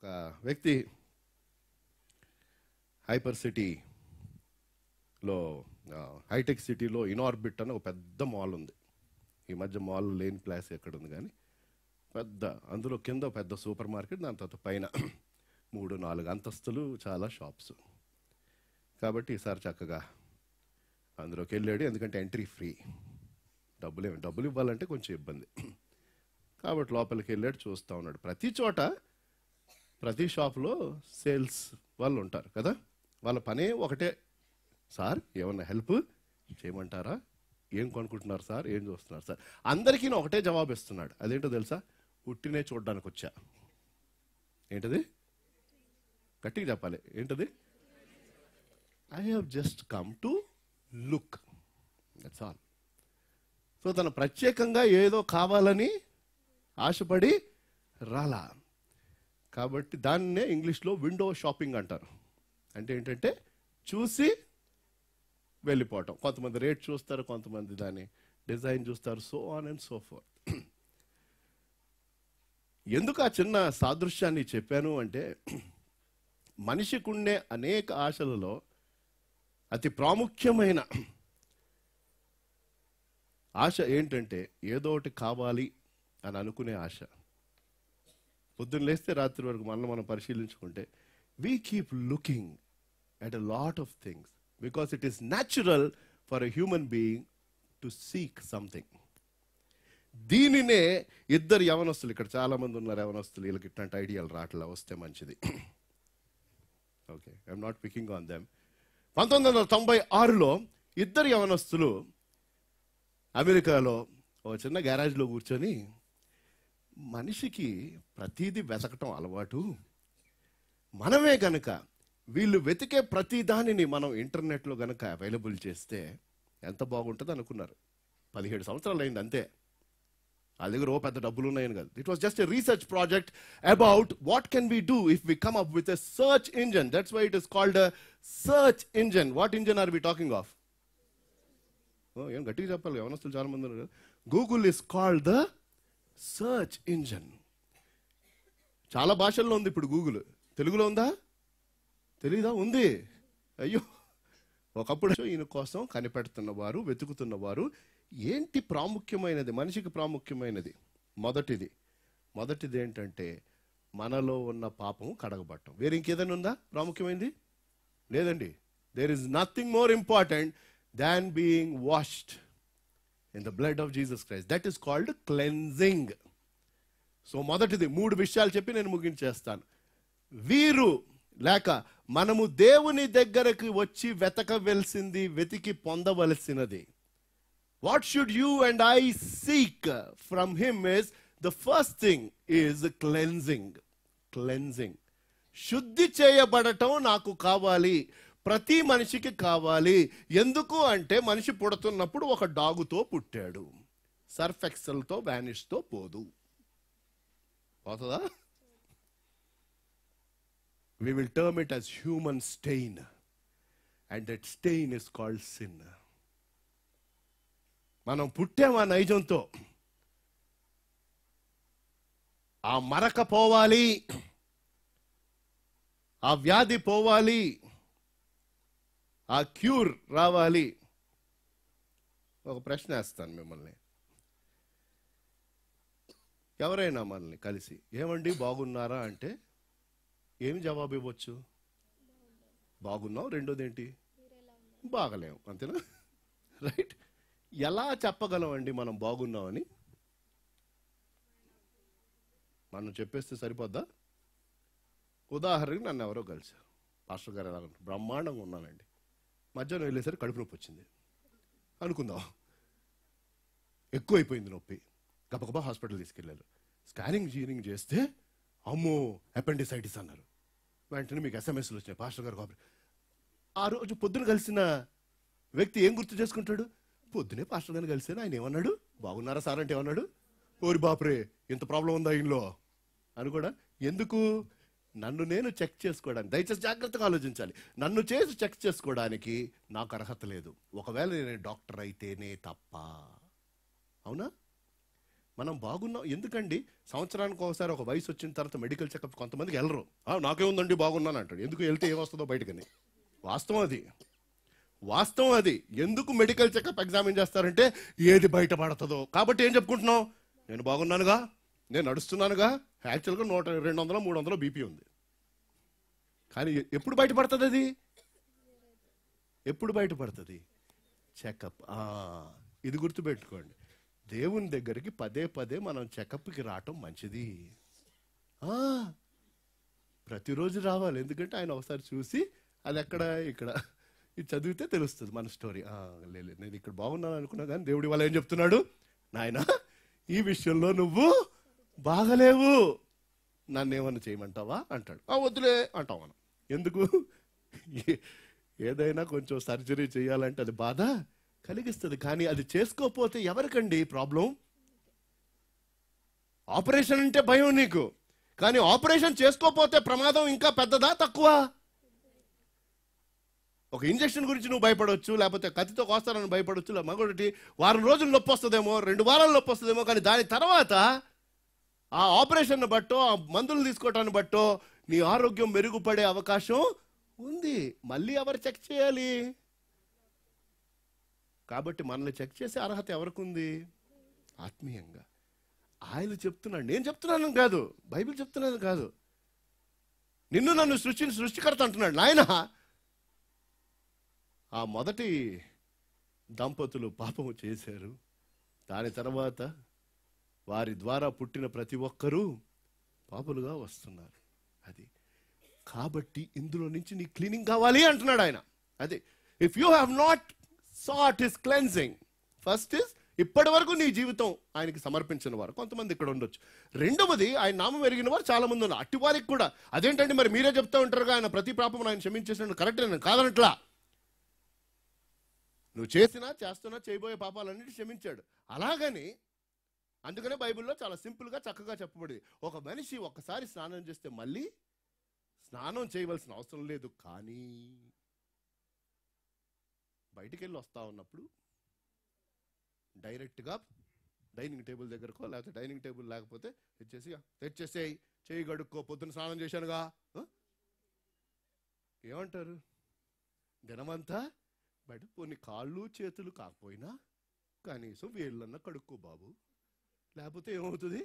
వ్యక్తి హైపర్ సిటీలో హైటెక్ సిటీలో ఇనార్బిట్ అని ఒక పెద్ద మాల్ ఉంది ఈ మధ్య మాల్ లేని ప్లేస్ ఎక్కడ ఉంది కానీ పెద్ద అందులో కింద పెద్ద సూపర్ మార్కెట్ దాని తర్వాత పైన మూడు నాలుగు అంతస్తులు చాలా షాప్స్ కాబట్టి ఈసారి చక్కగా అందులోకి వెళ్ళాడు ఎందుకంటే ఎంట్రీ ఫ్రీ డబ్బులు ఏమి డబ్బులు ఇవ్వాలంటే కొంచెం ఇబ్బంది కాబట్టి లోపలికి వెళ్ళాడు చూస్తూ ఉన్నాడు ప్రతి చోట ప్రతి షాప్లో సేల్స్ వాళ్ళు ఉంటారు కదా వాళ్ళ పనే ఒకటే సార్ ఏమన్నా హెల్ప్ చేయమంటారా ఏం కొనుక్కుంటున్నారు సార్ ఏం చూస్తున్నారు సార్ అందరికీ ఈయన ఒకటే జవాబు ఇస్తున్నాడు అదేంటో తెలుసా ఉట్టినే చూడడానికి వచ్చా ఏంటది గట్టిగా చెప్పాలి ఏంటది I have just come to look that's all so తను ప్రత్యేకంగా ఏదో కావాలని ఆశపడి రాలా కాబట్టి దాన్నే ఇంగ్లీష్లో విండో షాపింగ్ అంటారు అంటే ఏంటంటే చూసి వెళ్ళిపోవటం కొంతమంది రేట్ చూస్తారు కొంతమంది దాని డిజైన్ చూస్తారు so on and so forth ఎందుకు ఆ చిన్న సాదృశ్యాన్ని చెప్పాను అంటే మనిషికి ఉండే అనేక ఆశలలో అతి ప్రాముఖ్యమైన ఆశ ఏంటంటే ఏదో ఒకటి కావాలి అని అనుకునే ఆశ పొద్దున్న లేస్తే రాత్రి వరకు మనం మనం పరిశీలించుకుంటే we keep looking at a lot of things because it is natural for a human being to seek something దీనినే ఇద్దరు యవనస్తులు ఇక్కడ చాలా మంది ఉన్నారు యవనస్తులు వీళ్ళకి ఇట్లాంటి ఐడియాలు రావట్లా వస్తే మంచిది okay I'm not picking on them పంతొమ్మిది వందల తొంభై ఆరులో ఇద్దరు యవనస్తులు అమెరికాలో ఒక చిన్న గ్యారేజ్లో కూర్చొని మనిషికి ప్రతిదీ వెతకటం అలవాటు మనమే గనక వీళ్ళు వెతికే ప్రతి దానిని మనం ఇంటర్నెట్లో గనక అవైలబుల్ చేస్తే ఎంత బాగుంటుంది అనుకున్నారు పదిహేడు సంవత్సరాలు అయింది అంతే వాళ్ళ దగ్గర ఓ పెద్ద డబ్బులు ఉన్నాయని కాదు it was just a research project about what can we do if we come up with a search engine that's why it is called search engine what engine are we talking of ఏం గట్టిగా చెప్పాలి యవనస్తులు చాలా మంది ఉన్నారు Google is called the search engine చాలా భాషల్లో ఉంది ఇప్పుడు గూగుల్ తెలుగులో ఉందా తెలీదా ఉంది అయ్యో ఒకప్పుడు ఈయన కోసం కనిపెడుతున్నవారు వెతుకుతున్నవారు ఏంటి ప్రాముఖ్యమైనది మనిషికి ప్రాముఖ్యమైనది మొదటిది మొదటిది ఏంటంటే మనలో ఉన్న పాపం కడగబట్టం వేరే ఇంకేదైనా ఉందా ప్రాముఖ్యమైనది లేదండి there is nothing more important than being washed in the blood of Jesus Christ that is called cleansing so మొదటిది మూడు విషయాలు చెప్పి నేను ముగించేస్తాను వీరు లేక మనము దేవుని దగ్గరకు వచ్చి వెతకవలసింది వెతికి పొందవలసినది what should you and I seek from him is the first thing is cleansing cleansing శుద్ధి చేయబడటం నాకు కావాలి ప్రతి మనిషికి కావాలి ఎందుకు అంటే మనిషి పుడుతున్నప్పుడు ఒక డాగుతో పుట్టాడు సర్ఫ్ ఎక్సెల్తో వ్యానిష్తో పోదు పోతుందా we will term it as human stain. And that stain is called sin. మనం పుట్టాం ఆ నైజంతో ఆ మరక పోవాలి ఆ వ్యాధి పోవాలి ఆ క్యూర్ రావాలి ఒక ప్రశ్న వేస్తాను మిమ్మల్ని ఎవరైనా మనల్ని కలిసి ఏమండి బాగున్నారా అంటే ఏమి జవాబు ఇవ్వచ్చు బాగున్నావు రెండోది ఏంటి బాగలేము అంతేనా రైట్ ఎలా చెప్పగలం అండి మనం బాగున్నామని మనం చెప్పేస్తే సరిపోద్దా ఉదాహరణకి నన్ను ఎవరో కలిశారు పాస్టర్ గారు ఎలా ఉన్నారు? బ్రహ్మాండంగా ఉన్నానండి మధ్యాహ్నం వెళ్ళేసరికి కడుపు నొప్పి వచ్చింది అనుకుందాం ఎక్కువైపోయింది నొప్పి గబగబా హాస్పిటల్ తీసుకెళ్ళారు స్కానింగ్ జీనింగ్ చేస్తే అమ్మో అపెండిసైటిస్ అన్నారు వెంటనే మీకు ఎస్ఎంఎస్లు వచ్చినాయి పాస్టర్ గారు కాబట్టి ఆ రోజు పొద్దున కలిసిన వ్యక్తి ఏం గుర్తు చేసుకుంటాడు పొద్దునే పాస్టర్ గారిని కలిసాను ఆయన ఏమన్నాడు బాగున్నారా సార్ అంటే ఏమన్నాడు ఓరి బాపురే ఇంత ప్రాబ్లం ఉందా ఇంట్లో అని కూడా ఎందుకు నన్ను నేను చెక్ చేసుకోవడానికి దయచేసి జాగ్రత్తగా ఆలోచించాలి నన్ను చేసి చెక్ చేసుకోవడానికి నాకు అర్హత లేదు ఒకవేళ నేను డాక్టర్ అయితేనే తప్ప అవునా మనం బాగున్నాం ఎందుకండి సంవత్సరానికి ఒకసారి ఒక వయసు వచ్చిన తర్వాత మెడికల్ చెకప్ కొంతమందికి వెళ్ళరు "ఆ, నాకేముందండి బాగున్నాను అంటాడు ఎందుకు వెళ్తే ఏమొస్తుందో బయటకని వాస్తవం అది వాస్తవం అది ఎందుకు మెడికల్ చెకప్ ఎగ్జామిన్ చేస్తారంటే ఏది బయటపడుతుందో కాబట్టి ఏం చెప్పుకుంటున్నావు నేను బాగున్నానుగా నేను నడుస్తున్నానుగా యాక్చువల్గా నూట రెండు వందలు మూడు వందలు బీపీ ఉంది కానీ ఎ- ఎప్పుడు బయటపడుతుంది అది ఎప్పుడు బయటపడుతుంది చెకప్ ఇది గుర్తుపెట్టుకోండి దేవుని దగ్గరికి పదే పదే మనం చెకప్కి రావటం మంచిది ఆ, ప్రతిరోజు రావాలి ఎందుకంటే ఆయన ఒకసారి చూసి అది ఎక్కడ ఇక్కడ ఇది చదివితే తెలుస్తుంది మన స్టోరీ ఆ, లే లే, నేను ఇక్కడ బాగున్నాను అనుకున్నా కానీ దేవుడి వల్ల ఏం చెప్తున్నాడు నాయన ఈ విషయంలో నువ్వు బాగలేవు నన్ను ఏమన్నా చేయమంటావా అంటాడు ఆ వద్దులే అంటాం మనం ఎందుకు ఏ- ఏదైనా కొంచెం సర్జరీ చేయాలంటే అది బాధ కలిగిస్తుంది కానీ అది చేసుకోకపోతే ఎవరికండి ప్రాబ్లం ఆపరేషన్ అంటే భయం నీకు కానీ ఆపరేషన్ చేసుకోకపోతే ప్రమాదం ఇంకా పెద్దదా తక్కువ ఒక ఇంజెక్షన్ గురించి నువ్వు భయపడవచ్చు లేకపోతే కత్తితో కోస్తారని భయపడవచ్చు లే- మగొకటి వారం రోజులు నొప్పి వస్తుందేమో రెండు వారాలు నొప్పి వస్తుందేమో కానీ దాని తర్వాత ఆ ఆపరేషన్ బట్టో ఆ మందులు తీసుకోవటాన్ని బట్టో నీ ఆరోగ్యం మెరుగుపడే అవకాశం ఉంది మళ్ళీ ఎవరు చెక్ చేయాలి కాబట్టి మనల్ని చెక్ చేసే అర్హత ఎవరికి ఉంది ఆత్మీయంగా ఆయన చెప్తున్నాడు నేను చెప్తున్నాను కాదు బైబిల్ చెప్తున్నాను కాదు నిన్ను నన్ను సృష్టిని సృష్టికర్త అంటున్నాడు నాయన ఆ మొదటి దంపతులు పాపము చేశారు దాని తర్వాత వారి ద్వారా పుట్టిన ప్రతి ఒక్కరూ పాపులుగా వస్తున్నారు అది కాబట్టి ఇందులో నుంచి నీ క్లీనింగ్ కావాలి అంటున్నాడు ఆయన అది if you have not sought his cleansing first is ఇప్పటి వరకు నీ జీవితం ఆయనకి సమర్పించిన వారు కొంతమంది ఇక్కడ ఉండొచ్చు రెండవది ఆయన నామం ఎరిగిన వారు చాలా మంది ఉన్నారు అట్టి వారికి కూడా అదేంటండి మరి మీరే చెప్తా ఉంటారుగా ఆయన ప్రతి పాపం ఆయన క్షమించేసిన కరెక్ట్ నేను కాదనట్లా నువ్వు చేసినా చేస్తున్నా చేయబోయే పాపాలన్నిటి క్షమించాడు అలాగని అందుకనే బైబిల్లో చాలా సింపుల్గా చక్కగా చెప్పబడింది ఒక మనిషి ఒక్కసారి స్నానం చేస్తే మళ్ళీ స్నానం చేయవలసిన అవసరం లేదు కానీ బయటికి వెళ్ళి వస్తా ఉన్నప్పుడు డైరెక్ట్గా డైనింగ్ టేబుల్ దగ్గరకో లేకపోతే డైనింగ్ టేబుల్ లేకపోతే తెచ్చేసి తెచ్చేసేయి చేయి గడుక్కో పొద్దున స్నానం చేశానుగా ఆ? ఏమంటారు దినమంతా బయట కొన్ని కాళ్ళు చేతులు కాకపోయినా కనీసం వేళ్ళన్నా కడుక్కో బాబు లేకపోతే ఏమవుతుంది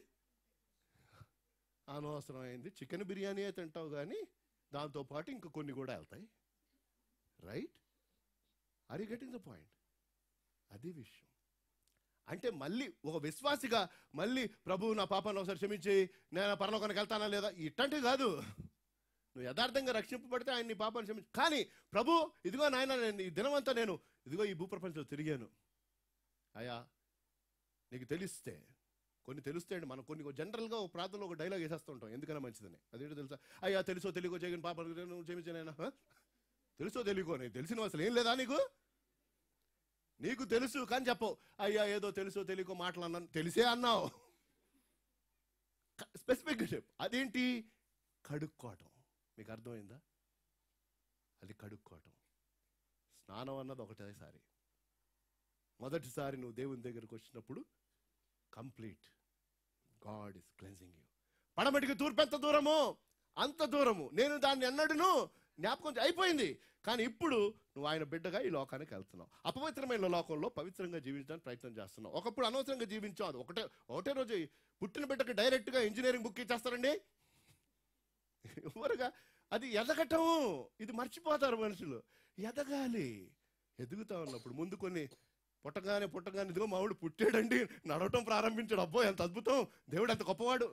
అనవసరమైంది చికెన్ బిర్యానీ అయితే తింటావు కానీ దాంతోపాటు ఇంకా కొన్ని కూడా వెళ్తాయి right are you getting the point అది విషయం అంటే మళ్ళీ ఒక విశ్వాసిగా మళ్ళీ ప్రభు నా పాపాన్ని ఒకసారి క్షమించి నేను పరలోకానికి వెళ్తానా లేదా ఇట్టంటే కాదు నువ్వు యథార్థంగా రక్షింపబడితే ఆయన నీ పాపాన్ని క్షమించు కానీ ప్రభు ఇదిగో నాయన నేను ఈ దినమంతా నేను ఇదిగో ఈ భూప్రపంచంలో తిరిగాను అయ్యా నీకు తెలిస్తే కొన్ని తెలుస్తాయండి మనం కొన్ని జనరల్గా ఒక ప్రాంతంలో ఒక డైలాగ్ వేసేస్తూ ఉంటాం ఎందుకన్నా మంచిదని అదేంటో తెలుసా అయ్యా తెలుసో తెలియకో చేయని పాప నువ్వు క్షమించానైనా తెలుసో తెలియకో నీకు తెలిసిన అసలు ఏం లేదా నీకు నీకు తెలుసు కానీ చెప్పవు అయ్యా ఏదో తెలుసో తెలియకో మాటలు అన్నాను తెలిసే అన్నావు స్పెసిఫిక్గా చెప్పు అదేంటి కడుక్కోవటం మీకు అర్థమైందా అది కడుక్కోవటం స్నానం అన్నది ఒకటేసారి మొదటిసారి నువ్వు దేవుని దగ్గరకు వచ్చినప్పుడు complete God is cleansing you పడమటికి తూర్పు ఎంత దూరము అంత దూరము నేను దాన్ని ఎన్నడను జ్ఞాపకం చే- అయిపోయింది కానీ ఇప్పుడు నువ్వు ఆయన బిడ్డగా ఈ లోకానికి వెళ్తున్నావు అపవిత్రమైన లోకంలో పవిత్రంగా జీవించడానికి ప్రయత్నం చేస్తున్నావు ఒకప్పుడు అనవసరంగా జీవించావు అది ఒకటే ఒకటే రోజు పుట్టిన బిడ్డకి డైరెక్ట్గా ఇంజనీరింగ్ బుక్ ఇచ్చేస్తారండి ఎవరుగా అది ఎదగటం ఇది మర్చిపోతారు మనుషులు ఎదగాలి ఎదుగుతా ఉన్నప్పుడు ముందు కొన్ని పుట్టగానే పుట్టగానే ఇదిగో మావుడు పుట్టాడండి నడవటం ప్రారంభించాడు అబ్బో ఎంత అద్భుతం దేవుడు ఎంత గొప్పవాడు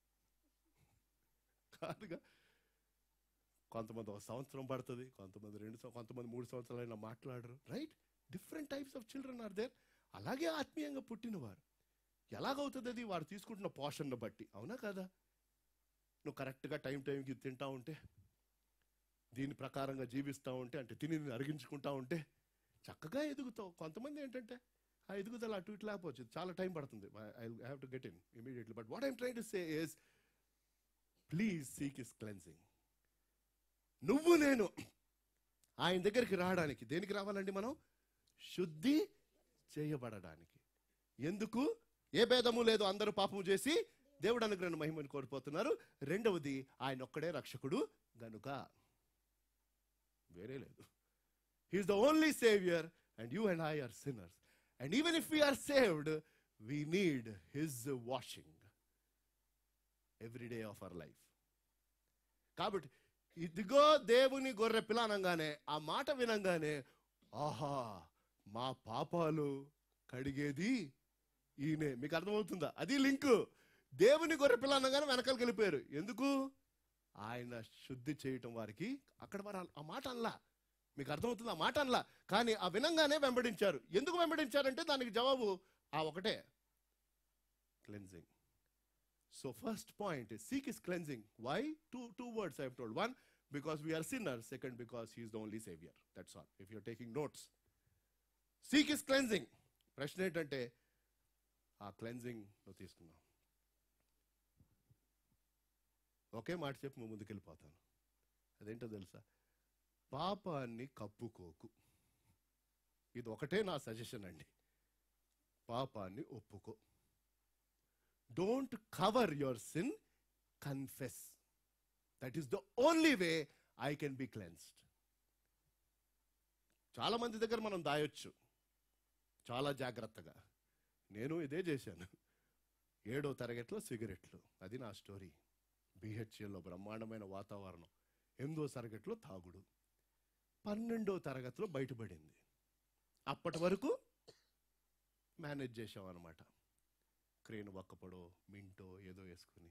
కాదుగా కొంతమంది ఒక సంవత్సరం పడుతుంది కొంతమంది రెండు సంవ- కొంతమంది మూడు సంవత్సరాలైనా మాట్లాడరు right different types of children are there అలాగే ఆత్మీయంగా పుట్టినవారు ఎలాగవుతుంది అది వారు తీసుకుంటున్న పోషణను బట్టి అవునా కదా నువ్వు కరెక్ట్గా టైం టైంకి తింటా ఉంటే దీని ప్రకారంగా జీవిస్తూ ఉంటే అంటే తిని అరిగించుకుంటా ఉంటే చక్కగా ఎదుగుతావు కొంతమంది ఏంటంటే ఆ ఎదుగుదల అటు ఇటు లేకపోవచ్చు చాలా టైం పడుతుంది I have to get in immediately but what I'm try to say is please seek is cleansing నువ్వు నేను ఆయన దగ్గరికి రావడానికి దేనికి రావాలండి మనం శుద్ధి చేయబడడానికి ఎందుకు ఏ భేదము లేదు అందరూ పాపము చేసి దేవుడు అనుగ్రహణ మహిమని కోల్పోతున్నారు రెండవది ఆయన ఒక్కడే రక్షకుడు గనుక వేరే లేదు he is the only saviour and you and I are sinners and even if we are saved we need his washing every day of our life కాబట్టి ఇదిగో దేవుని గొర్రె పిల్ల అనగానే ఆ మాట వినంగానే ఆహా మా పాపాలు కడిగేది ఈయనే మీకు అర్థమవుతుందా అది లింకు దేవుని గొర్రె పిల్ల అనగానే వెనకాలకి వెళ్ళిపోయారు ఎందుకు ఆయన శుద్ధి చేయటం వారికి అక్కడ వారు ఆ మాట అనలా మీకు అర్థమవుతుంది ఆ మాట అనలా కానీ ఆ వినంగానే వెంబడించారు ఎందుకు వెంబడించారంటే దానికి జవాబు ఆ ఒకటే cleansing So first point is seek his cleansing. Why? Two, two words I have told. One, because we are sinners. Second, because he is the only savior. That's all. If you're taking notes. Seek his cleansing. ప్రశ్న ఏంటంటే ఆ cleansing నువ్వు తీసుకున్నావు ఒకే మాట చెప్పి నువ్వు ముందుకెళ్ళిపోతాను అదేంటో తెలుసా పాపాన్ని కప్పుకోకు ఇది ఒకటే నా సజెషన్ అండి పాపాన్ని ఒప్పుకో don't cover your sin confess that is the only way I can be cleansed చాలా మంది దగ్గర మనం దాయొచ్చు చాలా జాగ్రత్తగా నేను ఇదే చేశాను ఏడో తరగతిలో సిగరెట్లు అది నా స్టోరీ బిహెచ్ఎల్లో బ్రహ్మాండమైన వాతావరణం ఎనిమిదో తరగతిలో తాగుడు పన్నెండో తరగతిలో బయటపడింది అప్పటి వరకు మేనేజ్ చేసాం అనమాట క్రేన్ ఒక్కపడో మింటో ఏదో వేసుకుని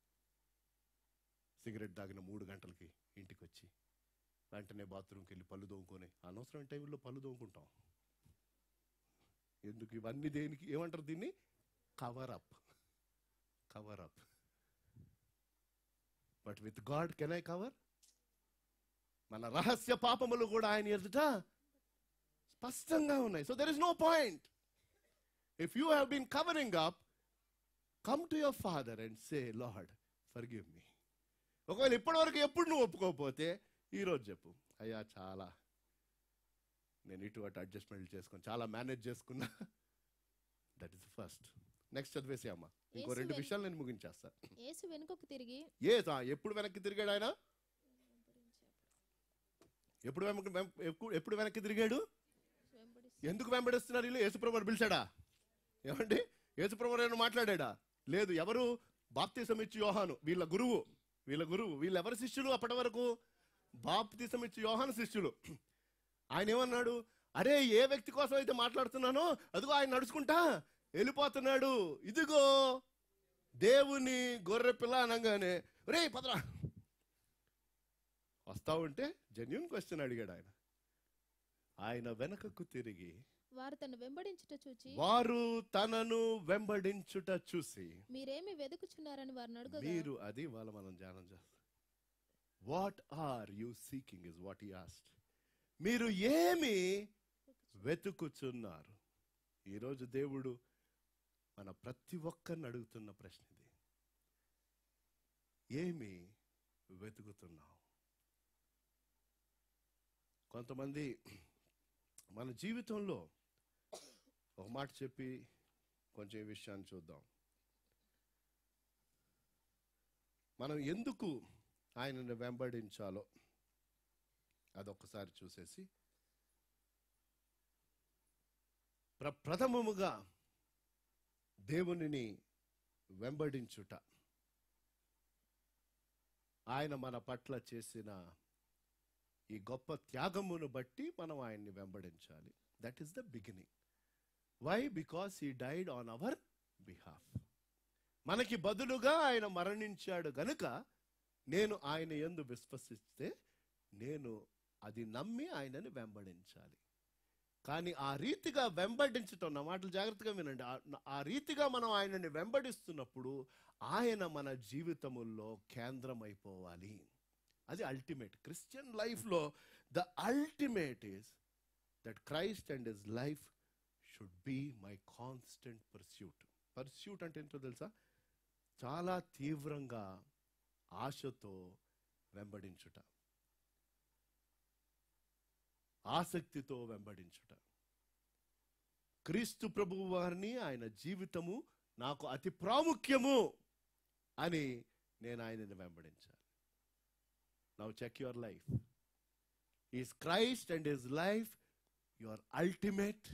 సిగరెట్ తాగిన మూడు గంటలకి ఇంటికి వచ్చి వెంటనే బాత్రూమ్కి వెళ్ళి పళ్ళు దోముకొని అనవసరం టైంలో పళ్ళు దోముకుంటాం ఎందుకు ఇవన్నీ దేనికి ఏమంటారు దీన్ని cover up cover up but with God can I cover మన రహస్య పాపములు కూడా ఆయన ఎదుట స్పష్టంగా ఉన్నాయి so there is no point if you have been covering up come to your father and say Lord forgive me ఒకవేళ ఇప్పటివరకు ఎప్పుడు నువ్వు ఒప్పుకోకపోతే ఈరోజు చెప్పు అయ్యా చాలా నేను ఇటు అటు అడ్జస్ట్మెంట్ చేసుకొని చాలా మేనేజ్ చేసుకున్నా దట్ ఇస్ ఫస్ట్ నెక్స్ట్ చదివేసి అమ్మ ఇంకో రెండు యేసు విషయాలు నేను ముగించేస్తా యేసు వెనుకకు తిరిగి ఏ తా- ఎప్పుడు వెనక్కి తిరిగాడు ఆయన ఎప్పుడు వెనక్కి వెం- ఎప్పుడు- ఎప్పుడు వెనక్కి తిరిగాడు వెంబడి ఎందుకు వెంబడిస్తున్నారు వీళ్ళు యేసుప్రభుని పిలిచాడా ఏమండి యేసుప్రభు ఏమైనా మాట్లాడా లేదు ఎవరు బాప్తిసం ఇచ్చి యోహాను వీళ్ళ గురువు వీళ్ళ గురువు వీళ్ళు ఎవరి శిష్యులు అప్పటి వరకు బాప్తిసం ఇచ్చి యోహాను శిష్యులు ఆయన ఏమన్నాడు అరే ఏ వ్యక్తి కోసం అయితే మాట్లాడుతున్నానో అదిగో ఆయన నడుచుకుంటా వెళ్ళిపోతున్నాడు ఇదిగో దేవుని గొర్రె పిల్ల అనగానే రే పదరా వస్తా ఉంటే జెన్యున్ క్వశ్చన్ అడిగాడు ఆయన ఆయన వెనకకు తిరిగి వారు తను వెంబడించుట చూచి వారు తనను వెంబడించుట చూసి మీరేమి వెతుకుచున్నారని వారిని అడుగగా మీరు అది వాళ్ళ మనం ధ్యానం చేస్తాం what are you seeking is what he asked మీరు ఏమి వెతుకుచున్నారు ఈరోజు దేవుడు మన ప్రతి ఒక్కరిని అడుగుతున్న ప్రశ్న ఇది ఏమి వెతుకుతున్నావు కొంతమంది మన జీవితంలో ఒక మాట చెప్పి కొంచెం ఈ విషయాన్ని చూద్దాం మనం ఎందుకు ఆయనను వెంబడించాలో అదొక్కసారి చూసేసి ప్ర ప్రథమముగా దేవునిని వెంబడించుట ఆయన మన పట్ల చేసిన ఈ గొప్ప త్యాగమును బట్టి మనం ఆయన్ని వెంబడించాలి that is the beginning why because he died on our behalf మనకి బదులుగా ఆయన మరణించాడు గనుక నేను ఆయన ఎందు విశ్వసిస్తే నేను అది నమ్మి ఆయనని వెంబడించాలి కానీ ఆ రీతిగా వెంబడించటం నా మాటలు జాగ్రత్తగా వినండి ఆ- ఆ రీతిగా మనం ఆయనని వెంబడిస్తున్నప్పుడు ఆయన మన జీవితముల్లో కేంద్రమైపోవాలి అది అల్టిమేట్ క్రిస్టియన్ లైఫ్లో the ultimate is that Christ and his life should be my constant pursuit pursuit అంటే ఏంటో తెలుసా చాలా తీవ్రంగా ఆశతో వెంబడించుట ఆసక్తితో వెంబడించుట క్రీస్తు ప్రభువు వారిని ఆయన జీవితము నాకు అతి ప్రాముఖ్యము అని నేను ఆయనని వెంబడించాలి now check your life is Christ and his life your ultimate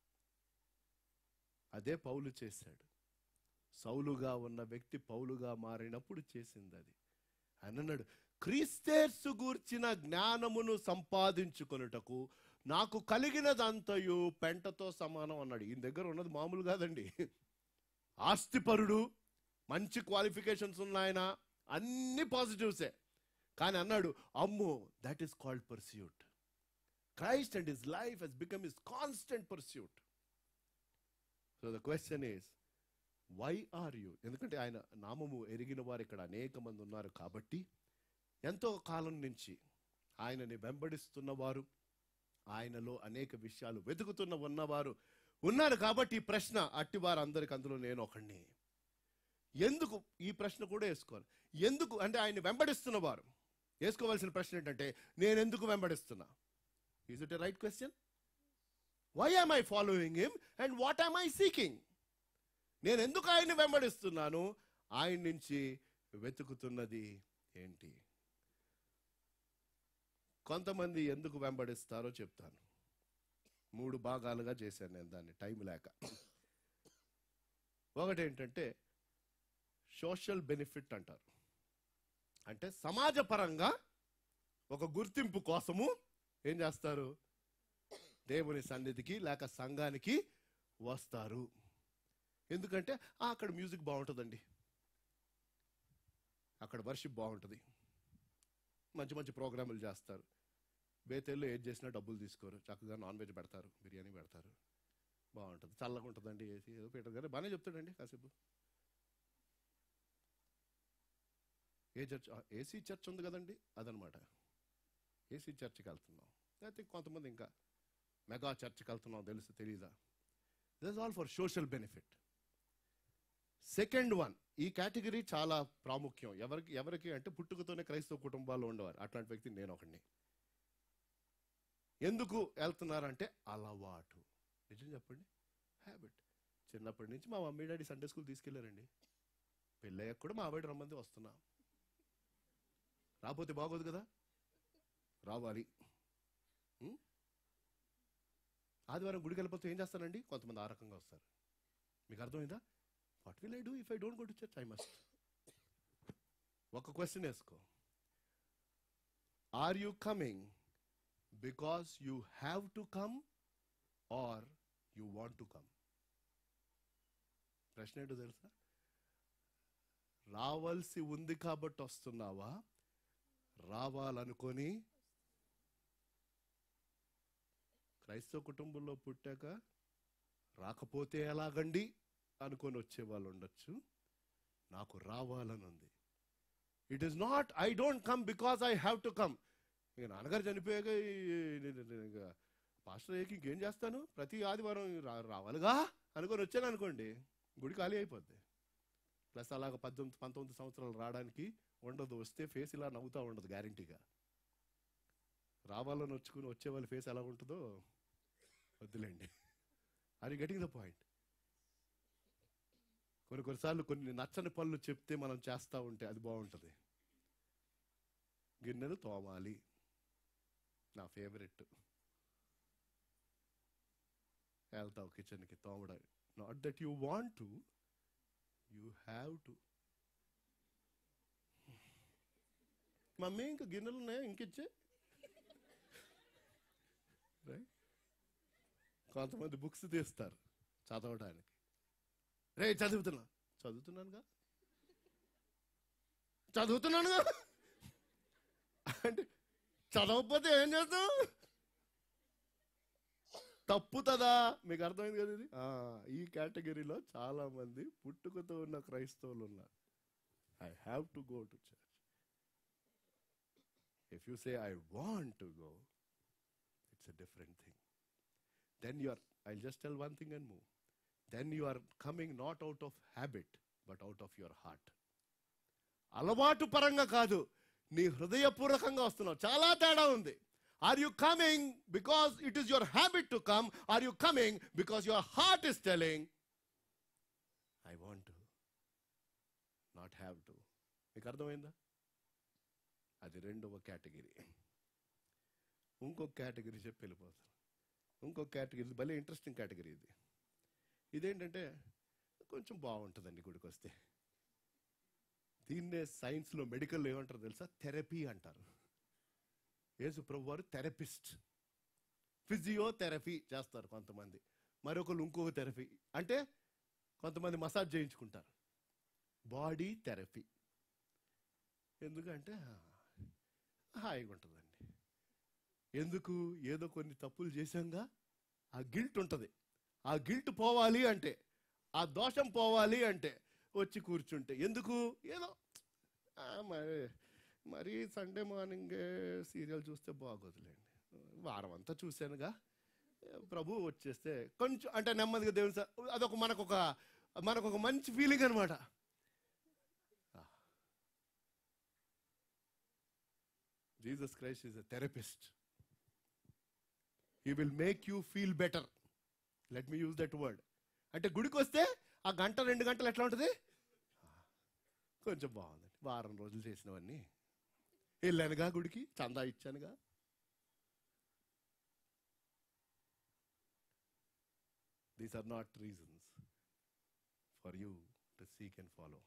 అదే పౌలు చేశాడు సౌలుగా ఉన్న వ్యక్తి పౌలుగా మారినప్పుడు చేసింది అది ఆయన అన్నాడు క్రీస్తేర్సు గూర్చిన జ్ఞానమును సంపాదించుకొనుటకు నాకు కలిగినదంతయు పెంటతో సమానం అన్నాడు ఈయన దగ్గర ఉన్నది మామూలు కాదండి ఆస్తిపరుడు మంచి క్వాలిఫికేషన్స్ ఉన్నాయన అన్ని పాజిటివ్సే కానీ అన్నాడు అమ్మో that is called pursuit Christ and his life he's become his constant pursuit so the question is why are you ఎందుకంటే ఆయన నామము ఎరిగిన వారు ఇక్కడ అనేక మంది ఉన్నారు కాబట్టి ఎంతో కాలం నుంచి ఆయనని వెంబడిస్తున్న వారు ఆయనలో అనేక విషయాలు వెతుకుతున్న ఉన్నవారు ఉన్నారు కాబట్టి ఈ ప్రశ్న అట్టి వారందరికి అందులో నేను ఒకడిని ఎందుకు ఈ ప్రశ్న కూడా వేసుకోవాలి ఎందుకు అంటే ఆయన వెంబడిస్తున్న వారు వేసుకోవాల్సిన ప్రశ్న ఏంటంటే నేను ఎందుకు వెంబడిస్తున్నా is it a right question why am I following him and what am I seeking నేను ఎందుకు ఆయన్ని వెంబడిస్తున్నాను ఆయన నుంచి వెతుకుతున్నది ఏంటి కొంతమంది ఎందుకు వెంబడిస్తారో చెప్తాను మూడు భాగాలుగా చేశాను నేను దాన్ని టైం లేక ఒకటి ఏంటంటే సోషల్ బెనిఫిట్ అంటారు అంటే సమాజపరంగా ఒక గుర్తింపు కోసము ఏం చేస్తారు దేవుని సన్నిధికి లేక సంఘానికి వస్తారు ఎందుకంటే "ఆ, అక్కడ మ్యూజిక్ బాగుంటుందండి అక్కడ వర్షిప్ బాగుంటుంది మంచి మంచి ప్రోగ్రాములు చేస్తారు బేతేళ్ళు ఏది చేసినా డబ్బులు తీసుకోరు చక్కగా నాన్ వెజ్ పెడతారు బిర్యానీ పెడతారు బాగుంటుంది చల్లగా ఉంటుందండి ఏసీ ఏదో పీటర్ గారు బాగానే చెప్తాడండి కాసేపు ఏ చర్చ్ ఏసీ చర్చ్ ఉంది కదండి అదనమాట ఏసీ చర్చ్కి వెళ్తున్నాం లేకపోతే కొంతమంది ఇంకా మెగా చర్చ్కి వెళ్తున్నాం తెలుసు తెలీదా this all for social benefit second one ఈ కేటగిరీ చాలా ప్రాముఖ్యం ఎవరికి ఎవరికి అంటే పుట్టుకతోనే క్రైస్తవ కుటుంబాల్లో ఉండేవారు అట్లాంటి వ్యక్తి నేను ఒకడిని ఎందుకు వెళ్తున్నారంటే అలవాటు నిజం చెప్పండి హ్యాబిట్ చిన్నప్పటి నుంచి మా మమ్మీ డాడీ సండే స్కూల్ తీసుకెళ్లారండి పెళ్ళయ్యాక కూడా మా ఆవిడ రమ్మంది వస్తున్నా రాకపోతే బాగోదు కదా రావాలి ఉం? ఆదివారం గుడికి వెళ్ళిపోతే ఏం చేస్తానండి కొంతమంది ఆ రకంగా వస్తారు మీకు అర్థమైందా what will I do if I don't go to church I must ఒక క్వశ్చన్ వేసుకో are you coming because you have to come are you want to come ప్రశ్న ఏంటో తెలుసా రావాల్సి ఉంది కాబట్టి వస్తున్నావా రావాలనుకొని క్రైస్తవ కుటుంబంలో పుట్టాక రాకపోతే ఎలాగండి అనుకొని వచ్చే వాళ్ళు ఉండొచ్చు నాకు రావాలని ఉంది it is not I don't come because I have to come ఇక నాన్నగారు చనిపోయాక ఈ- నేను- నేను ఇక పాస్టర్ అయ్యాక ఇంకేం చేస్తాను ప్రతి ఆదివారం రా- రావాలిగా అనుకొని వచ్చాను అనుకోండి గుడి ఖాళీ అయిపోద్ది ప్లస్ అలాగ పద్దెనిమిది పంతొమ్మిది సంవత్సరాలు రావడానికి ఉండదు వస్తే ఫేస్ ఇలా నవ్వుతూ ఉండదు గ్యారంటీగా రావాలని వచ్చుకుని వచ్చే వాళ్ళ ఫేస్ ఎలా ఉంటుందో వద్దులేండి అది గెటింగ్ ద పాయింట్ కొన్ని కొన్నిసార్లు కొన్ని నచ్చని పనులు చెప్తే మనం చేస్తూ ఉంటే అది బాగుంటుంది గిన్నెలు తోమాలి నా ఫేవరెట్ వెళ్తావు కిచెన్కి తోమడం not that you want to you have to mummy ఇంకా గిన్నెలు ఉన్నాయా ఇంకిచ్చే Right? కొంతమంది బుక్స్ తీస్తారు చదవడానికి రే చదువుతున్నా చదువుతున్నానుగా చదువుతున్నానుగా అంటే చదవకపోతే ఏం చేస్తాం తప్పుతుందా మీకు అర్థమైంది కదా ఇది ఆ, ఈ కేటగిరీలో చాలా మంది పుట్టుకతో ఉన్న క్రైస్తవులు ఉన్నారు I have to go to church if you say I want to go it's a different thing then you are i'll just tell one thing and move then you are coming not out of habit but out of your heart అలవాటు పరంగా కాదు నీ హృదయపూర్వకంగా వస్తున్నావు చాలా తేడా ఉంది are you coming because it is your habit to come are you coming because your heart is telling I want not have to మీకు అర్థమైందా అది రెండవ కేటగిరీ ఇంకొక కేటగిరీ చెప్పి వెళ్ళిపోతాను ఇంకొక కేటగిరీ భలే ఇంట్రెస్టింగ్ కేటగిరీ ఇది ఇదేంటంటే కొంచెం బాగుంటుందండి గుడికి వస్తే దీన్నే సైన్స్లో మెడికల్ ఏమంటారు తెలుసా థెరపీ అంటారు యేసు ప్రభు వారు థెరపిస్ట్ ఫిజియోథెరపీ చేస్తారు కొంతమంది మరొకరు ఇంకొక థెరపీ అంటే కొంతమంది మసాజ్ చేయించుకుంటారు బాడీ థెరపీ ఎందుకంటే హాయిగా ఉంటుందండి ఎందుకు ఏదో కొన్ని తప్పులు చేశాంగా ఆ గిల్ట్ ఉంటుంది ఆ గిల్ట్ పోవాలి అంటే ఆ దోషం పోవాలి అంటే వచ్చి కూర్చుంటే ఎందుకు ఏదో ఆ, మరి మరి సండే మార్నింగ్ సీరియల్ చూస్తే బాగోదులేండి వారం అంతా చూశానుగా ప్రభు వచ్చేస్తే కొంచెం అంటే నెమ్మదిగా దేవుని స- అదొక మనకొక మనకొక మంచి ఫీలింగ్ అనమాట Jesus Christ is a therapist he will make you feel better let me use that word అంటే గుడికి వస్తే ఆ గంట రెండు గంటలు ఎట్లా ఉంటుంది కొంచెం బాగుందండి వారం రోజులు చేసినవన్నీ వెళ్ళానుగా గుడికి చందా ఇచ్చానుగా these are not reasons for you to seek and follow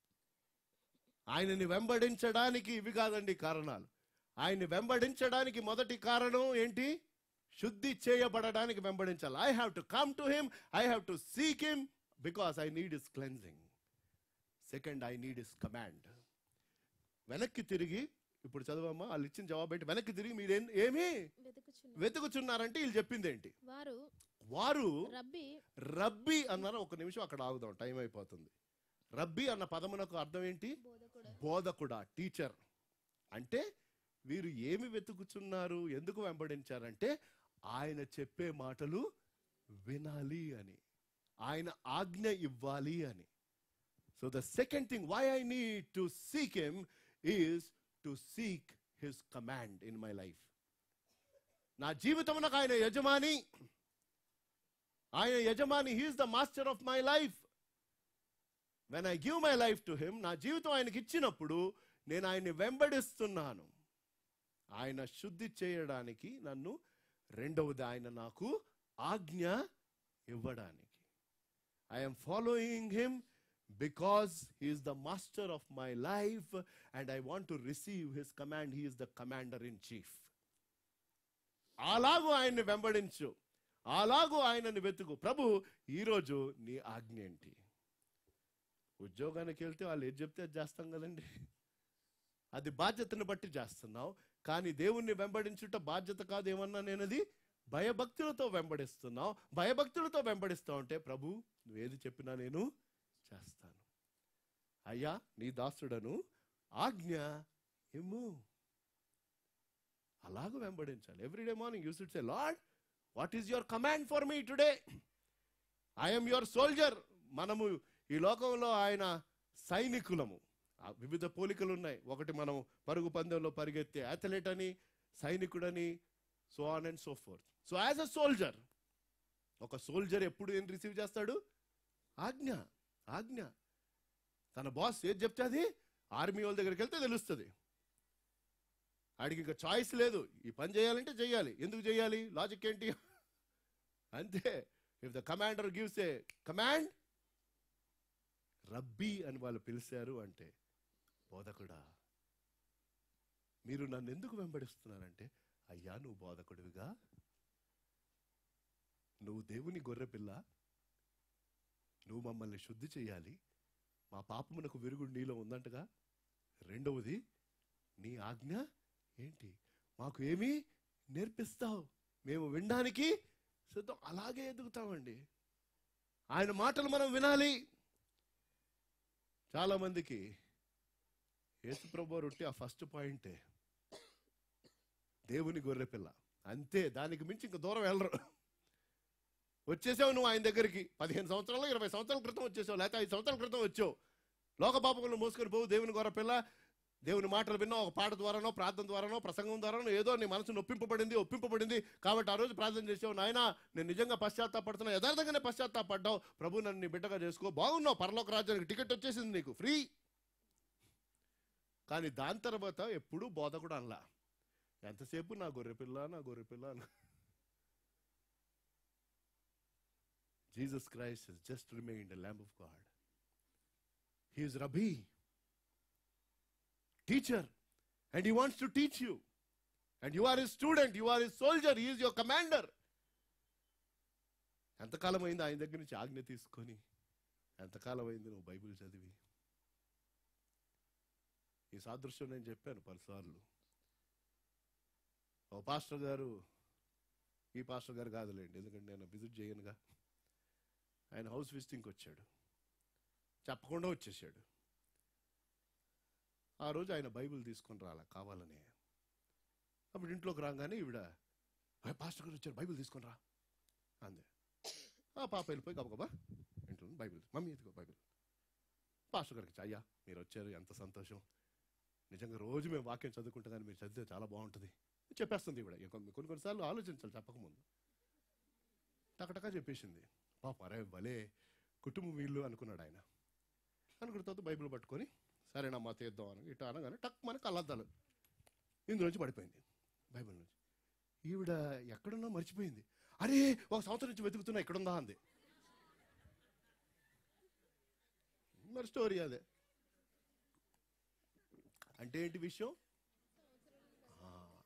ఆయనని వెంబడించడానికి ఇవి కాదండి కారణాలు ఆయన్ని వెంబడించడానికి మొదటి కారణం ఏంటి శుద్ధి చేయబడడానికి వెంబడించాలి I have to come to him I have to seek him because I need is cleansing second I need is command వెనక్కి తిరిగి ఇప్పుడు చదవమ్మా వాళ్ళు ఇచ్చిన జవాబు ఏంటి వెనక్కి తిరిగి మీరు ఏం- ఏమి వెతుకుచున్నారు వెతుకుచున్నారంటే వీళ్ళు చెప్పింది ఏంటి వారు వారు రబ్బీ రబ్బీ అన్నారు ఒక నిమిషం అక్కడ ఆగుదాం టైం అయిపోతుంది రబ్బీ అన్న పదమునకు అర్థం ఏంటి బోధకుడు బోధకుడా టీచర్ అంటే వీరు ఏమి వెతుకుచున్నారు ఎందుకు వెంబడించారంటే ఆయన చెప్పే మాటలు వినాలి అని ఆయన ఆజ్ఞ ఇవ్వాలి అని so the second thing why I need to seek him is to seek his command in my life నా జీవితమునకు ఆయన యజమాని ఆయన యజమాని he is the master of my life when I give my life to him నా జీవితం ఆయనకి ఇచ్చినప్పుడు నేను ఆయన్ని వెంబడిస్తున్నాను ఆయన శుద్ధి చేయడానికి నన్ను రెండవది ఆయన నాకు ఆజ్ఞ ఇవ్వడానికి I'm following him because he is the master of my life and I want to receive his command he is the commander in chief అలాగూ ఆయన్ని వెంబడించు అలాగూ ఆయనని వెతుకు ప్రభు ఈరోజు నీ ఆజ్ఞ ఏంటి ఉద్యోగానికి వెళ్తే వాళ్ళు ఏది చెప్తే అది చేస్తాం కదండి అది బాధ్యతను బట్టి చేస్తున్నావు కానీ దేవుణ్ణి వెంబడించుట బాధ్యత కాదు ఏమన్నా నేను అది భయభక్తులతో వెంబడిస్తున్నావు భయభక్తులతో వెంబడిస్తావు అంటే ప్రభు నువ్వేది చెప్పినా నేను చేస్తాను అయ్యా నీ దాసుడను ఆజ్ఞ ఇమ్ము అలాగ వెంబడించాలి everyday morning you should say Lord what is your command for me today I'm your soldier మనము ఈ లోకంలో ఆయన సైనికులము ఆ వివిధ పోలికలు ఉన్నాయి ఒకటి మనం పరుగు పందెంలో పరిగెత్తే అథ్లెట్ అని సైనికుడని so on and so forth so as a soldier ఒక సోల్జర్ ఎప్పుడు ఏం రిసీవ్ చేస్తాడు ఆజ్ఞ ఆజ్ఞ తన బాస్ ఏది చెప్తే అది ఆర్మీ వాళ్ళ దగ్గరికి వెళ్తే తెలుస్తుంది ఆడికి ఇంకా చాయిస్ లేదు ఈ పని చేయాలంటే చేయాలి ఎందుకు చేయాలి లాజిక్ ఏంటి అంతే if the commander gives a command rabbi అని వాళ్ళు పిలిచారు అంటే బోధకుడా మీరు నన్ను ఎందుకు వెంబడిస్తున్నారంటే అయ్యా నువ్వు బోధకుడివిగా నువ్వు దేవుని గొర్రెపిల్ల నువ్వు మమ్మల్ని శుద్ధి చేయాలి మా పాపమునకు విరుగుడు నీలో ఉందంటగా రెండవది నీ ఆజ్ఞ ఏంటి మాకు ఏమి నేర్పిస్తావు మేము వినడానికి సిద్ధం అలాగే ఎదుగుతామండి ఆయన మాటలు మనం వినాలి చాలా మందికి యేసుప్రభు రొట్టి ఆ ఫస్ట్ పాయింటే దేవుని గొర్రెపిల్ల అంతే దానికి మించి ఇంక దూరం వెళ్ళరు వచ్చేసావు నువ్వు ఆయన దగ్గరికి పదిహేను సంవత్సరాలు ఇరవై సంవత్సరాల క్రితం వచ్చేసావు లేకపోతే ఐదు సంవత్సరాల క్రితం వచ్చావు లోక పాపకులను మోసుకొని పోవు దేవుని గొర్రెపిల్ల దేవుని మాటలు విన్నావు ఒక పాట ద్వారానో ప్రార్థన ద్వారానో ప్రసంగం ద్వారానో ఏదో నీ మనసు నొప్పింపబడింది ఒప్పింపబడింది కాబట్టి ఆ రోజు ప్రార్థన చేసావు నాయన నేను నిజంగా పశ్చాత్తాపడుతున్నా యథార్థంగానే పశ్చాత్తాపడ్డావు ప్రభు నన్ను నీ బిడ్డగా చేసుకో బాగున్నావు పరలోక రాజ్యానికి టికెట్ వచ్చేసింది నీకు ఫ్రీ కానీ దాని తర్వాత ఎప్పుడూ బోధ కూడా అనలా ఎంతసేపు నా గొర్రె పిల్ల నా గొర్రె పిల్ల అన Jesus Christ has just remained a lamb of God. He is Rabbi, teacher, and he wants to teach you. And you are his student, you are his soldier, he is your commander. ఎంతకాలం అయింది ఆయన దగ్గర నుంచి ఆజ్ఞ తీసుకొని ఎంతకాలం అయింది నువ్వు బైబిల్ చదివి ఈ సాదృశ్యం నేను చెప్పాను పలుసార్లు ఓ పాస్టర్ గారు ఈ పాస్టర్ గారు కాదులేండి ఎందుకంటే నేను విజిట్ చేయనుగా ఆయన హౌస్ విజిటింగ్కి వచ్చాడు చెప్పకుండా వచ్చేసాడు ఆ రోజు ఆయన బైబిల్ తీసుకొని రాలా కావాలని అప్పుడు ఇంట్లోకి రాగానే ఈవిడ "ఆ, పాస్టర్ గారు వచ్చారు బైబిల్ తీసుకొని రా అందే ఆ పాప వెళ్ళిపోయి గబగబా ఇంట్లో ఉంది బైబిల్ మమ్మీ ఎత్తుకో బైబిల్ పాస్టర్ గారికి అయ్యా మీరు వచ్చారు ఎంత సంతోషం నిజంగా రోజు మేము వాక్యం చదువుకుంటే కానీ మీరు చదివితే చాలా బాగుంటుంది చెప్పేస్తుంది ఇవిడ ఇక కొన్ని కొన్ని కొన్నిసార్లు ఆలోచించాలి చెప్పకముందు టకటకా చెప్పేసింది పాప అరే భలే కుటుంబం వీళ్ళు అనుకున్నాడు ఆయన అనుకున్న తర్వాత బైబిల్ పట్టుకొని సరేనమ్మా తీద్దాం అని ఇట్లా అనగానే టక్ మనకి అల్లద్దాలు ఇందులోంచి పడిపోయింది బైబిల్ నుంచి ఈవిడ ఎక్కడున్నా మర్చిపోయింది అరే ఒక సంవత్సరం నుంచి వెతుకుతున్నా ఎక్కడుందా అంది మరి స్టోరీ అదే అంటే ఏంటి విషయం ఆ.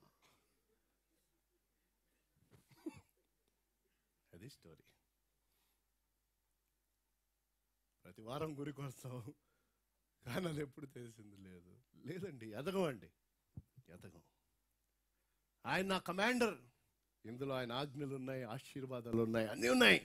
అది స్టోరీ ప్రతి వారం గురికి వస్తాం కానీ అది ఎప్పుడు తెలిసింది లేదు లేదండి ఎదగమండి ఎదగం ఆయన నా కమాండర్ ఇందులో ఆయన ఆజ్ఞలు ఉన్నాయి ఆశీర్వాదాలు ఉన్నాయి అన్నీ ఉన్నాయి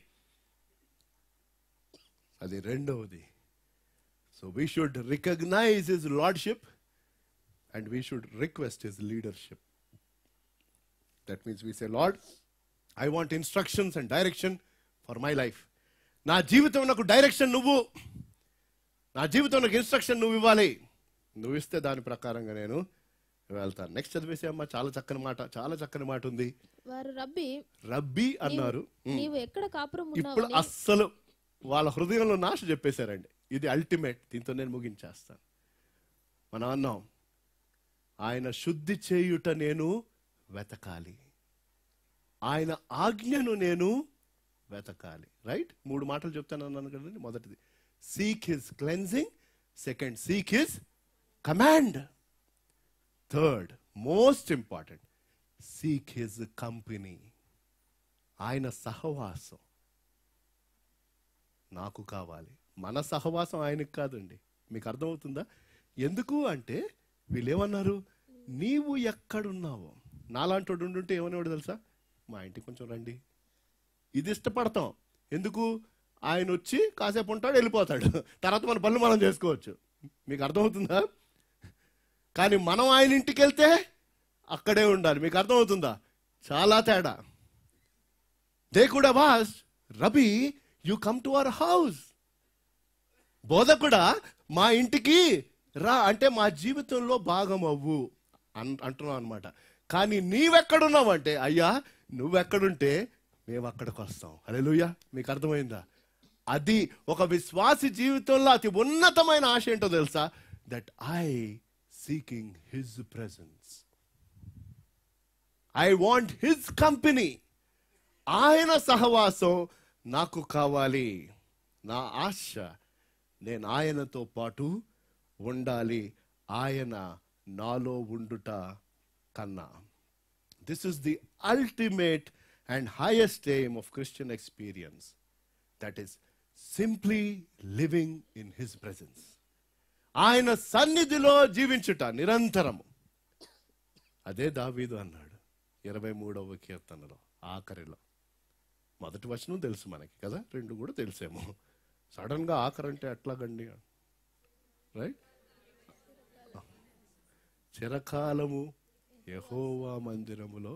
అది రెండవది so we should recognise his lordship and we should request his leadership that means we say Lord I want instructions and direction for my life నా జీవితం నాకు డైరెక్షన్ నువ్వు నా జీవితం నాకు ఇన్స్ట్రక్షన్ నువ్వు ఇవ్వాలి నువ్వు ఇస్తే దాని ప్రకారంగా నేను వెళ్తాను నెక్స్ట్ చదివేసే అమ్మ చాలా చక్కని మాట చాలా చక్కని మాట ఉంది వారు రబ్బి రబ్బీ అన్నారు నీవు ఎక్కడ కాపురం ఇప్పుడు ఉన్నావు అస్సలు వాళ్ళ హృదయంలో నాశ చెప్పేశారండి ఇది అల్టిమేట్ దీంతో నేను ముగించేస్తాను మనం అన్నాం ఆయన శుద్ధి చేయుట నేను వెతకాలి ఆయన ఆజ్ఞను నేను వెతకాలి రైట్ మూడు మాటలు చెప్తాను అన్నాను కదండి మొదటిది seek his cleansing second seek his command third most important seek his company ఆయన సహవాసం నాకు కావాలి మన సహవాసం ఆయనకు కాదండి మీకు అర్థమవుతుందా ఎందుకు అంటే వీళ్ళు ఏమన్నారు నీవు ఎక్కడున్నావో నాలాంటి ఉండుంటే ఏమనేవాడు తెలుసా మా ఇంటికి కొంచెం రండి ఇది ఇష్టపడతాం ఎందుకు ఆయన వచ్చి కాసేపు ఉంటాడు వెళ్ళిపోతాడు తర్వాత మన పనులు మనం చేసుకోవచ్చు మీకు అర్థమవుతుందా కానీ మనం ఆయన ఇంటికి వెళ్తే అక్కడే ఉండాలి మీకు అర్థమవుతుందా చాలా తేడా దే కూడా was rabbi you come to our house బోధకుడా మా ఇంటికి రా అంటే మా జీవితంలో భాగం అవ్వు అన్ అంటున్నాం అనమాట కానీ నీవెక్కడున్నావు అంటే అయ్యా నువ్వెక్కడుంటే మేము అక్కడికి వస్తాం అలెలుయ్యా మీకు అర్థమైందా అది ఒక విశ్వాసి జీవితంలో అతి ఉన్నతమైన ఆశ ఏంటో తెలుసా that I seeking his presence I want his company ఆయన సహవాసం నాకు కావాలి నా ఆశ నేను ఆయనతో పాటు ఉండాలి ఆయన నాలో ఉండుట కన్నా this is the ultimate and highest aim of Christian experience that is simply living in his presence ఆయన సన్నిధిలో జీవించుట నిరంతరము అదే దావీదు అన్నాడు ఇరవై మూడవ కీర్తనలో ఆఖరిలో మొదటి వచనం తెలుసు మనకి కదా రెండు కూడా తెలిసేమో సడన్ గా ఆఖరి అంటే ఎట్లాగండి రైట్ చిరకాలము యహోవా మందిరములో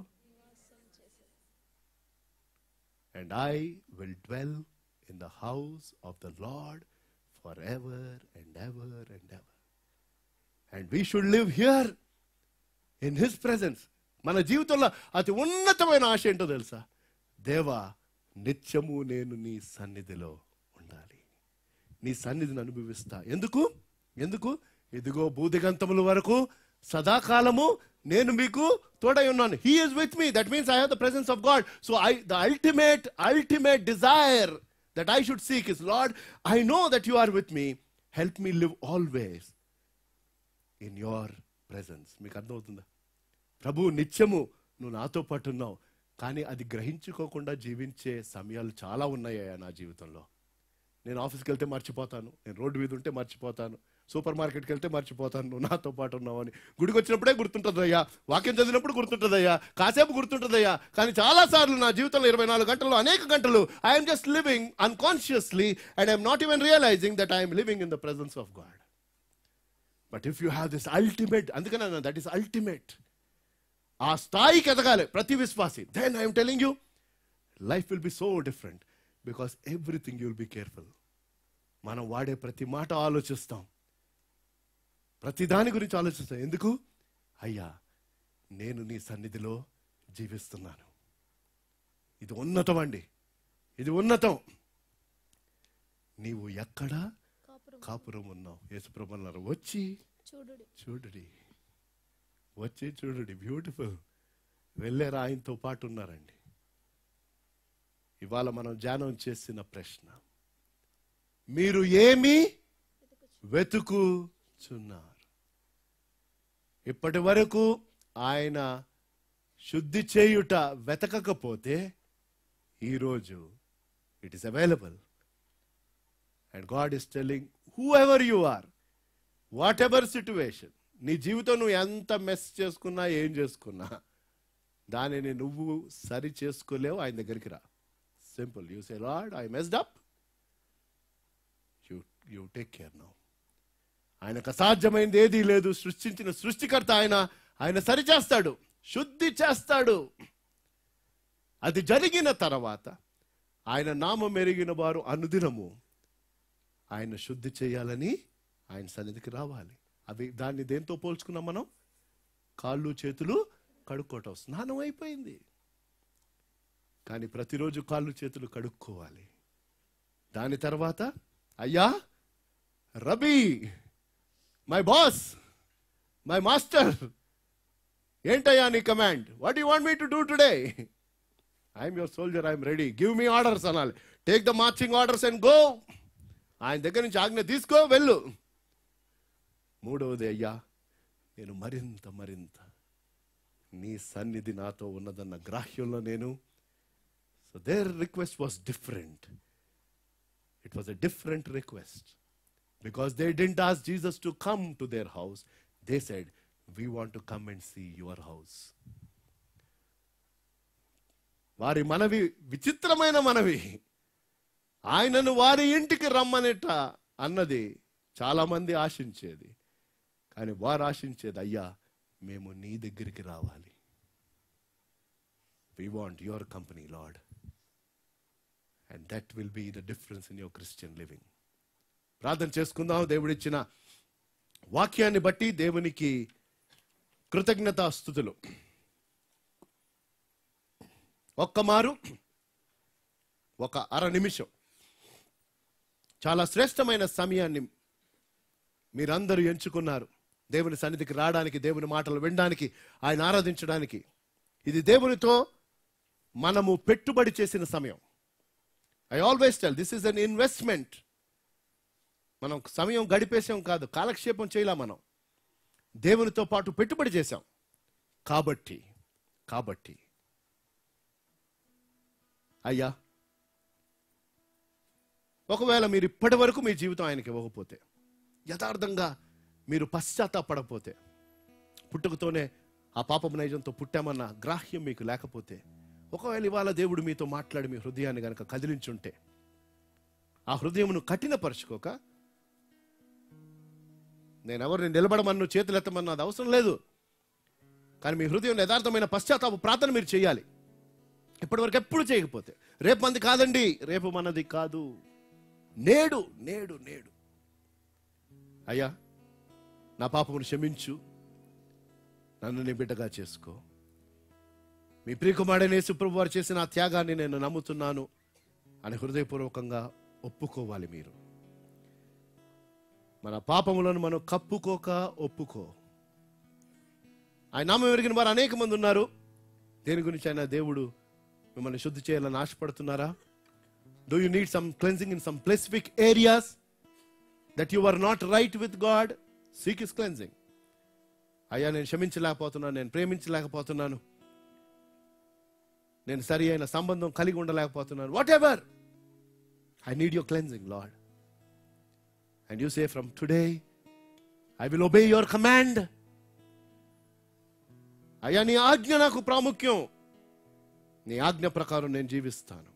and I will dwell in the house of the Lord for ever and ever and ever and we should live here in his presence మన జీవితంలో అతి ఉన్నతమైన ఆశ ఏంటో తెలుసా దేవా నిత్యము నేను నీ సన్నిధిలో ఉండాలి నీ సన్నిధిని అనుభవిస్తా ఎందుకు ఎందుకు ఇదిగో బూదిగంతముల వరకు సదాకాలము నేను మీకు తోడై ఉన్నాను he is with me that means I have the presence of God so I the ultimate ultimate desire that I should seek is Lord I know that you are with me help me live always in your presence మీకు అర్థమవుతుందా ప్రభు నిత్యము నువ్వు నాతో పాటు ఉన్నావు కానీ అది గ్రహించుకోకుండా జీవించే సమయాలు చాలా ఉన్నాయా నా జీవితంలో నేను ఆఫీస్కి వెళ్తే మర్చిపోతాను నేను రోడ్డు మీద ఉంటే మర్చిపోతాను సూపర్ మార్కెట్కి వెళ్తే మర్చిపోతాను నువ్వు నాతో పాటు ఉన్నావని గుడికి వచ్చినప్పుడే గుర్తుంటుందయ్యా వాక్యం చదివినప్పుడు గుర్తుంటుందయ్యా కాసేపు గుర్తుంటుందయ్యా కానీ చాలా సార్లు నా జీవితంలో ఇరవై నాలుగు గంటలు అనేక గంటలు I'm just living unconsciously and I'm not even realising that I'm living in the presence of God but if you have this ultimate అందుకనే దట్ ఈస్ అల్టిమేట్ ఆ స్థాయికి ఎదగాలి ప్రతి విశ్వాసి then I'm telling you life will be so different because everything you will be careful మనం వాడే ప్రతి మాట ఆలోచిస్తాం ప్రతి దాని గురించి ఆలోచిస్తాం ఎందుకు అయ్యా నేను నీ సన్నిధిలో జీవిస్తున్నాను ఇది ఉన్నతం అండి ఇది ఉన్నతం నీవు ఎక్కడ కాపురం కాపురం ఉన్నావు యేసుప్రభు అన్నారు వచ్చి చూడుడి చూడుడి వచ్చి చూడుడి బ్యూటిఫుల్ వెళ్ళారు ఆయనతో పాటు ఉన్నారండి ఇవాళ మనం ధ్యానం చేసిన ప్రశ్న మీరు ఏమి వెతుకుచున్నారు ఇప్పటి వరకు ఆయన శుద్ధి చేయుట వెతకకపోతే ఈరోజు it is available and God is telling whoever you are whatever situation నీ జీవితం నువ్వు ఎంత మెస్ చేసుకున్నా ఏం చేసుకున్నా దానిని నువ్వు సరి చేసుకోలేవు ఆయన దగ్గరికి రా simple you say Lord I messed up you you take care now ఆయనకు అసాధ్యమైంది ఏదీ లేదు సృష్టించిన సృష్టికర్త ఆయన ఆయన సరి చేస్తాడు శుద్ధి చేస్తాడు అది జరిగిన తర్వాత ఆయన నామం ఎరిగిన వారు అనుదినము ఆయన శుద్ధి చేయాలని ఆయన సన్నిధికి రావాలి అవి దాన్ని దేంతో పోల్చుకున్నాం మనం కాళ్ళు చేతులు కడుక్కోవటం స్నానం అయిపోయింది కానీ ప్రతిరోజు కాళ్ళు చేతులు కడుక్కోవాలి దాని తర్వాత అయ్యా rabbi my boss my master ఏంటయ్యా నీ command what you want me to do today I'm your soldier I'm ready give me orders అనాలి take the marching orders and go ఆయన దగ్గర నుంచి ఆజ్ఞ తీసుకో వెళ్ళు మూడవది అయ్యా నేను మరింత మరింత నీ సన్నిధి నాతో ఉన్నదన్న గ్రాహ్యంలో నేను so their request was different it was a different request because they didn't ask Jesus to come to their house they said we want to come and see your house వారి మనవి విచిత్రమైన మనవి ఆయనను వారి ఇంటికి రమ్మనేట అన్నది చాలా మంది ఆశించేది కానీ వారు ఆశించేది అయ్యా మేము నీ దగ్గరికి రావాలి we want your company Lord and that will be the difference in your Christian living ప్రార్థన చేసుకుందాం దేవుడిచ్చిన వాక్యాన్ని బట్టి దేవునికి కృతజ్ఞతా స్థుతులు ఒక్క మారు ఒక అర నిమిషం చాలా శ్రేష్టమైన సమయాన్ని మీరందరూ ఎంచుకున్నారు దేవుని సన్నిధికి రావడానికి దేవుని మాటలు వినడానికి ఆయన ఆరాధించడానికి ఇది దేవునితో మనము పెట్టుబడి చేసిన సమయం I always tell this is an investment మనం సమయం గడిపేసాం కాదు కాలక్షేపం చేయలే మనం దేవునితో పాటు పెట్టుబడి చేశాం కాబట్టి కాబట్టి అయ్యా ఒకవేళ మీరు ఇప్పటి వరకు మీ జీవితం ఆయనకి ఇవ్వకపోతే యథార్థంగా మీరు పశ్చాత్తాపడకపోతే పుట్టుకతోనే ఆ పాపపు నైజంతో పుట్టామన్న గ్రాహ్యం మీకు లేకపోతే ఒకవేళ ఇవాళ దేవుడు మీతో మాట్లాడి మీ హృదయాన్ని గనక కదిలించుంటే ఆ హృదయమును కఠినపరుచుకోక నేను ఎవరిని నిలబడమన్ను చేతులు ఎత్తమన్నది అవసరం లేదు కానీ మీ హృదయం యథార్థమైన పశ్చాత్తాప ప్రార్థన మీరు చేయాలి ఇప్పటివరకు ఎప్పుడు చేయకపోతే రేపు మంది కాదండి రేపు మనది కాదు నేడు నేడు నేడు అయ్యా నా పాపమును క్షమించు నన్ను నీ బిడ్డగా చేసుకో మీ ప్రియకుమారుడైన యేసుప్రభు వారు చేసిన ఆ త్యాగాన్ని నేను నమ్ముతున్నాను అని హృదయపూర్వకంగా ఒప్పుకోవాలి మీరు మన పాపములను మనం కప్పుకోక ఒప్పుకో ఆయన నామం ఎరిగిన వారు అనేక మంది ఉన్నారు దేని గురించి ఆయన దేవుడు మిమ్మల్ని శుద్ధి చేయాలని ఆశపడుతున్నారా do you need some cleansing in some specific areas that you are not right with God seek is cleansing అయ్యా నేను క్షమించలేకపోతున్నాను నేను ప్రేమించలేకపోతున్నాను నేను సరి అయిన సంబంధం కలిగి ఉండలేకపోతున్నాను whatever I need your cleansing Lord and you say from today I will obey your command అయ్యా నీ ఆజ్ఞ నాకు ప్రాముఖ్యం నీ ఆజ్ఞ ప్రకారం నేను జీవిస్తాను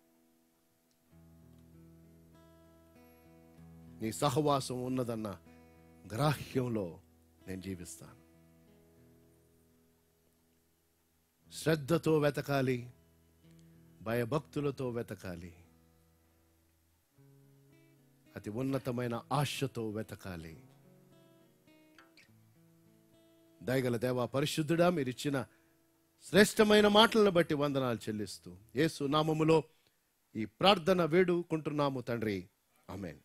నీ సహవాసం ఉన్నదన్న గ్రాహ్యంలో నేను జీవిస్తాను శ్రద్ధతో వెతకాలి భయభక్తులతో వెతకాలి అతి ఉన్నతమైన ఆశతో వెతకాలి దయగల దేవా పరిశుద్ధుడా మీరు ఇచ్చిన శ్రేష్టమైన మాటలను బట్టి వందనాలు చెల్లిస్తూ యేసు నామములో ఈ ప్రార్థన వేడుకుంటున్నాము తండ్రి ఆమెన్